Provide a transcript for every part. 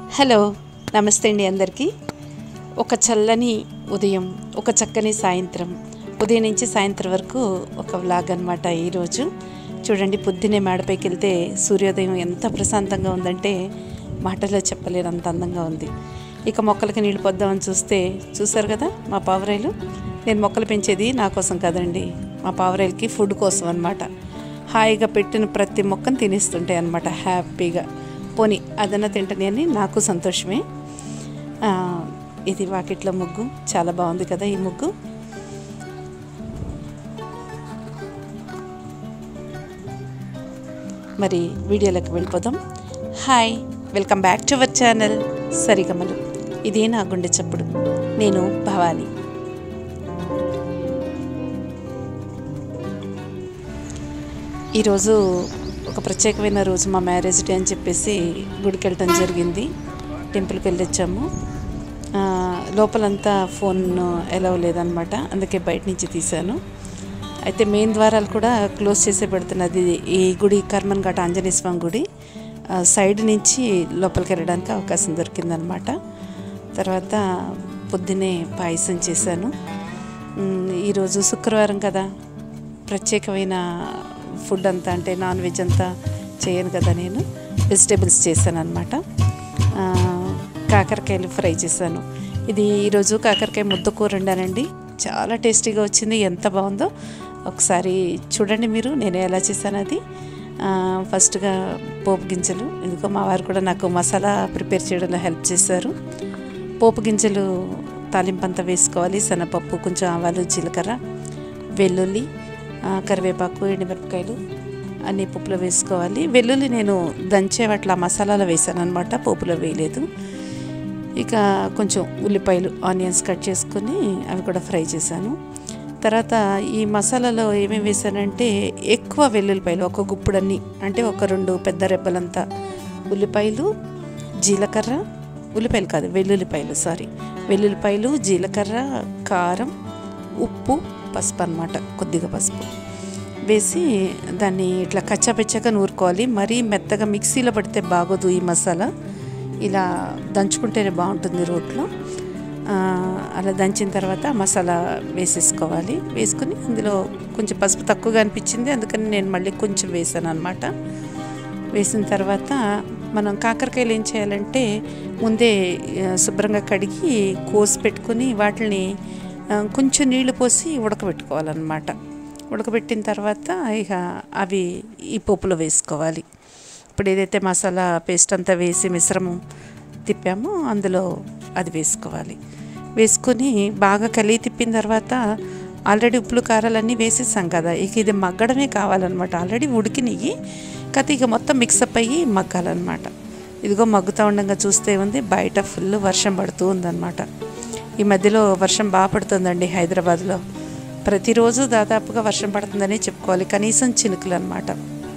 hello నమస్తే అండి అందరికీ ఒక చల్లని ఉదయం ఒక చక్కని సాయంత్రం ఉదయం నుంచి సాయంత్రం వరకు ఒక వ్లాగ్ అనమాట ఈరోజు చూడండి పొద్దున్నే మేడపైకి వెళ్తే సూర్యోదయం ఎంత ప్రశాంతంగా ఉందంటే మాటలో చెప్పలేనంత అందంగా ఉంది ఇక మొక్కలకి నీళ్ళు పొద్దామని చూస్తే చూసారు కదా మా పావురాయిలు నేను మొక్కలు పెంచేది నా కోసం కదండి మా పావురాయిలకి ఫుడ్ కోసం అనమాట హాయిగా పెట్టిన ప్రతి మొక్కను తినేస్తుంటాయి అనమాట హ్యాపీగా పోనీ అదన్నా తింటని అని నాకు సంతోషమే ఆ, ఇది వాకిట్లో ముగ్గు చాలా బాగుంది కదా ఈ ముగ్గు మరి వీడియోలోకి వెళ్ళిపోదాం hi welcome back to our channel సరిగమలు ఇదే నా గుండె చప్పుడు నేను భవాని ఈరోజు ఒక ప్రత్యేకమైన రోజు మా మ్యారేజ్ డే అని చెప్పేసి గుడికి వెళ్ళటం జరిగింది టెంపుల్కి వెళ్ళొచ్చాము ఆ, లోపలంతా ఫోన్ ఎలవ్ లేదనమాట అందుకే బయట నుంచి తీశాను అయితే మెయిన్ ద్వారాలు కూడా క్లోజ్ చేసే పెడుతున్నది ఈ గుడి కర్మన్ ఘాట్ ఆంజనేయ స్వామి గుడి ఆ, సైడ్ నుంచి లోపలికి వెళ్ళడానికి అవకాశం దొరికిందనమాట తర్వాత పొద్దున్నే పాయసం చేశాను ఉమ్, ఈరోజు శుక్రవారం కదా ప్రత్యేకమైన ఫుడ్ అంతా అంటే నాన్ వెజ్ అంతా చేయను కదా నేను వెజిటేబుల్స్ చేశాను అనమాట కాకరకాయలు ఫ్రై చేశాను ఇది ఈరోజు కాకరకాయ ముద్ద కూర వండానండి చాలా టేస్టీగా వచ్చింది ఎంత బాగుందో ఒకసారి చూడండి మీరు నేను ఎలా చేశాను అది ఆ, ఫస్ట్గా పోపు గింజలు ఎందుకో మా వారు కూడా నాకు మసాలా ప్రిపేర్ చేయడంలో హెల్ప్ చేశారు పోపు గింజలు తాలింపంతా వేసుకోవాలి శనగపప్పు కొంచెం ఆవాలు జీలకర్ర వెల్లుల్లి ఆ, కరివేపాకు ఎండుమిరపకాయలు అన్ని పప్పులో వేసుకోవాలి వెల్లుల్లి నేను దంచే అట్లా మసాలాలో వేసాను అనమాట పోపులో వేయలేదు ఇక కొంచెం ఉల్లిపాయలు ఆనియన్స్ కట్ చేసుకొని అవి కూడా ఫ్రై చేశాను తర్వాత ఈ మసాలాలో ఏమేమి వేసానంటే ఎక్కువ వెల్లుల్లిపాయలు ఒక గుప్పుడన్ని అంటే ఒక రెండు పెద్ద రెబ్బలంతా ఉల్లిపాయలు జీలకర్ర ఉల్లిపాయలు కాదు వెల్లుల్లిపాయలు సారీ వెల్లుల్లిపాయలు జీలకర్ర కారం ఉప్పు పసుపు అన్నమాట కొద్దిగా పసుపు వేసి దాన్ని ఇట్లా కచ్చాపెచ్చాక నూరుకోవాలి మరీ మెత్తగా మిక్సీలో పడితే బాగోదు ఈ మసాలా ఇలా దంచుకుంటేనే బాగుంటుంది రోట్లో ఆ, అలా దంచిన తర్వాత ఆ మసాలా వేసేసుకోవాలి వేసుకుని అందులో కొంచెం పసుపు తక్కువగా అనిపించింది అందుకని నేను మళ్ళీ కొంచెం వేసాను అనమాట వేసిన తర్వాత మనం కాకరకాయలు ఏం చేయాలంటే ముందే ఆ, శుభ్రంగా కడిగి కోసి పెట్టుకొని వాటిని ఆ, కొంచెం నీళ్లు పోసి ఉడకబెట్టుకోవాలన్నమాట ఉడకబెట్టిన తర్వాత ఇక అవి ఈ పోపులో వేసుకోవాలి ఇప్పుడు ఏదైతే మసాలా పేస్ట్ అంతా వేసి మిశ్రమం తిప్పామో అందులో అది వేసుకోవాలి వేసుకొని బాగా కలిగి తిప్పిన తర్వాత ఆల్రెడీ ఉప్పులు కారాలన్నీ వేసేసాం కదా ఇక ఇది మగ్గడమే కావాలన్నమాట ఆల్రెడీ ఉడికినవి కాకపోతే ఇక మొత్తం మిక్సప్ అయ్యి మగ్గాలన్నమాట ఇదిగో మగ్గుతూ ఉండగా చూస్తే ఉంది బయట ఫుల్ వర్షం పడుతూ ఉందన్నమాట ఈ మధ్యలో వర్షం బాగా పడుతుందండి హైదరాబాద్లో ప్రతిరోజు దాదాపుగా వర్షం పడుతుందని చెప్పుకోవాలి కనీసం చినుకులు అనమాట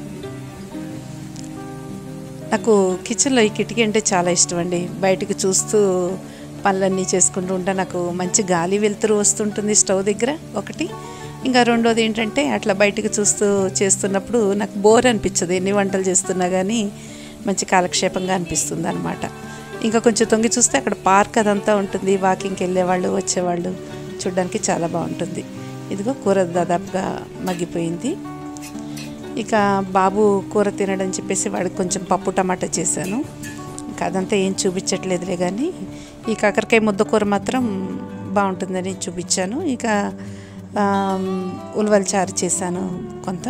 నాకు కిచెన్లో ఈ కిటికీ అంటే చాలా ఇష్టం అండి బయటికి చూస్తూ పనులన్నీ చేసుకుంటూ ఉంటా నాకు మంచి గాలి వెలుతురు వస్తుంటుంది స్టవ్ దగ్గర ఒకటి ఇంకా రెండోది ఏంటంటే అట్లా బయటికి చూస్తూ చేస్తున్నప్పుడు నాకు బోర్ అనిపించదు ఎన్ని వంటలు చేస్తున్నా కానీ మంచి కాలక్షేపంగా అనిపిస్తుంది అనమాట ఇంకా కొంచెం తొంగి చూస్తే అక్కడ పార్క్ అదంతా ఉంటుంది వాకింగ్కి వెళ్ళేవాళ్ళు వచ్చేవాళ్ళు చూడడానికి చాలా బాగుంటుంది ఇదిగో కూర దాదాపుగా మగ్గిపోయింది ఇక బాబు కూర తినడం చెప్పేసి వాడికి కొంచెం పప్పు టమాటా చేశాను ఇంకా అదంతా ఏం చూపించట్లేదులే కానీ ఈ కాకరకాయ ముద్ద కూర మాత్రం బాగుంటుందని చూపించాను ఇక ఆమ్, ఉలవల చారు చేశాను కొంత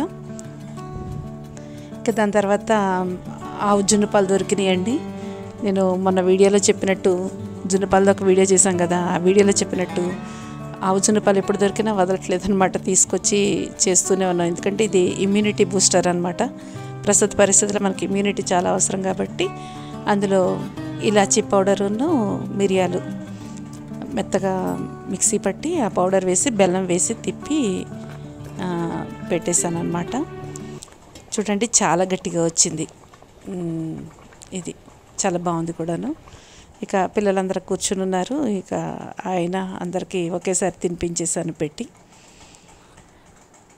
ఇక దాని తర్వాత ఆవు జున్నుపాలు దొరికినాయండి నేను మొన్న వీడియోలో చెప్పినట్టు జున్నుపాలతో ఒక వీడియో చేశాం కదా ఆ వీడియోలో చెప్పినట్టు ఆవు జున్నుపాలు ఎప్పుడు దొరికినా వదలట్లేదు అనమాట తీసుకొచ్చి చేస్తూనే ఉన్నాం ఎందుకంటే ఇది ఇమ్యూనిటీ బూస్టర్ అనమాట ప్రస్తుత పరిస్థితుల్లో మనకి ఇమ్యూనిటీ చాలా అవసరం కాబట్టి అందులో ఇలాచీ పౌడరును మిరియాలు మెత్తగా మిక్సీ పట్టి ఆ పౌడర్ వేసి బెల్లం వేసి తిప్పి ఆ, పెట్టేశాను అనమాట చూడండి చాలా గట్టిగా వచ్చింది మ్, ఇది చాలా బాగుంది కూడాను ఇక పిల్లలందరూ కూర్చుని ఉన్నారు ఇక ఆయన అందరికీ ఒకేసారి తినిపించేసాను పెట్టి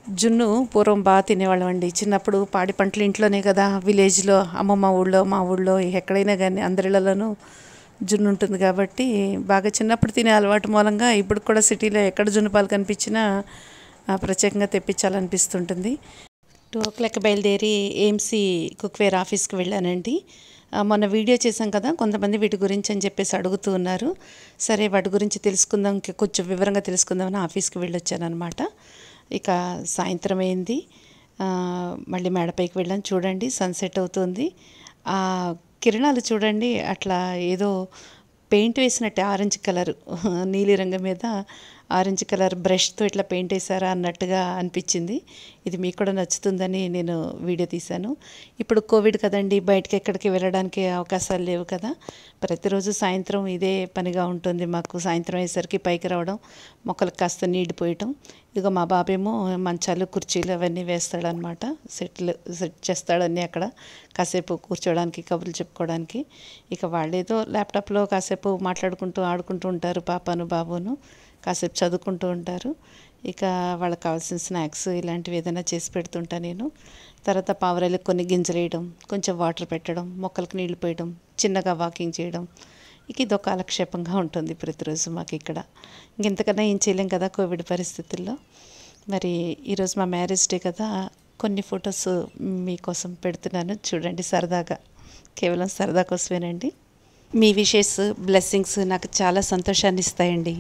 జున్ను పూర్వం బాగా తినేవాళ్ళం అండి చిన్నప్పుడు పాడి పంటలు ఇంట్లోనే కదా విలేజ్లో అమ్మమ్మ ఊళ్ళో మా ఊళ్ళో ఎక్కడైనా కానీ అందరిళ్ళలోనూ జున్ను ఉంటుంది కాబట్టి బాగా చిన్నప్పుడు తినే అలవాటు మూలంగా ఇప్పుడు కూడా సిటీలో ఎక్కడ జున్ను పాలు కనిపించినా ఆ, ప్రత్యేకంగా తెప్పించాలనిపిస్తుంటుంది టూ ఓ క్లాక్ బయలుదేరి ఏఎంసీ కుక్వేర్ ఆఫీస్కి వెళ్ళానండి ఆ, మొన్న వీడియో చేశాం కదా కొంతమంది వీటి గురించి అని చెప్పేసి అడుగుతూ ఉన్నారు సరే వాటి గురించి తెలుసుకుందాం ఇంక కొంచెం వివరంగా తెలుసుకుందామని ఆఫీస్కి వెళ్ళొచ్చాను అనమాట ఇక సాయంత్రం అయింది ఆ, మళ్ళీ మేడపైకి వెళ్ళాను చూడండి సన్సెట్ అవుతుంది ఆ కిరణాలు చూడండి అట్లా ఏదో పెయింట్ వేసినట్టే ఆరెంజ్ కలర్ నీలిరంగు మీద ఆరెంజ్ కలర్ బ్రష్తో ఇట్లా పెయింట్ వేసారా అన్నట్టుగా అనిపించింది ఇది మీకు కూడా నచ్చుతుందని నేను వీడియో తీశాను ఇప్పుడు కోవిడ్ కదండి బయటకి ఎక్కడికి వెళ్ళడానికి అవకాశాలు లేవు కదా ప్రతిరోజు సాయంత్రం ఇదే పనిగా ఉంటుంది మాకు సాయంత్రం అయ్యేసరికి పైకి రావడం మొక్కలకు కాస్త నీళ్లు పోయటం ఇదిగో మా బాబేమో మంచాలు కుర్చీలు అవన్నీ వేస్తాడనమాట సెట్లు సెట్ చేస్తాడన్నీ అక్కడ కాసేపు కూర్చోడానికి కబుర్లు చెప్పుకోవడానికి ఇక వాళ్ళేదో ల్యాప్టాప్లో కాసేపు మాట్లాడుకుంటూ ఆడుకుంటూ ఉంటారు పాపను బాబును కాసేపు చదువుకుంటూ ఉంటారు ఇక వాళ్ళకి కావాల్సిన స్నాక్స్ ఇలాంటివి ఏదైనా చేసి పెడుతుంటా నేను తర్వాత పావురాలకు కొన్ని గింజలు వేయడం కొంచెం వాటర్ పెట్టడం మొక్కలకు నీళ్లు పోయడం చిన్నగా వాకింగ్ చేయడం ఇక ఇదొక కాలక్షేపంగా ఉంటుంది ప్రతిరోజు మాకు ఇక్కడ ఇంకెంతకన్నా ఏం చేయలేం కదా కోవిడ్ పరిస్థితుల్లో మరి ఈరోజు మా మ్యారేజ్ డే కదా కొన్ని ఫొటోస్ మీకోసం పెడుతున్నాను చూడండి సరదాగా కేవలం సరదా కోసమేనండి మీ విషెస్ బ్లెస్సింగ్స్ నాకు చాలా సంతోషాన్ని ఇస్తాయండి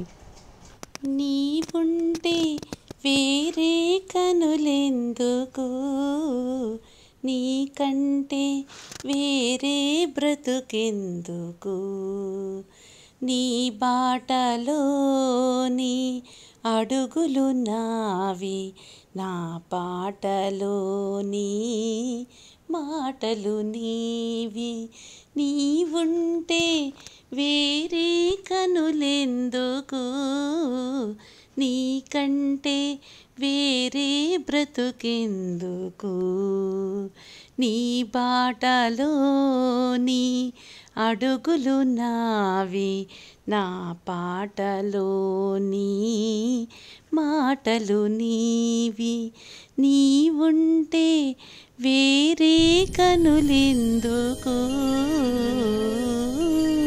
నీవుంటే వేరే కనులెందుకు నీకంటే వేరే బ్రతుకెందుకు నీ బాటలోని అడుగులు నావి నా పాటలోని మాటలు నీవి నీవుంటే వేరే కనులెందుకు నీకంటే వేరే బ్రతుకెందుకు నీ బాటలోని అడుగులు నావి నా పాటలోని మాటలు నీవి నీవుంటే వేరే కనులెందుకు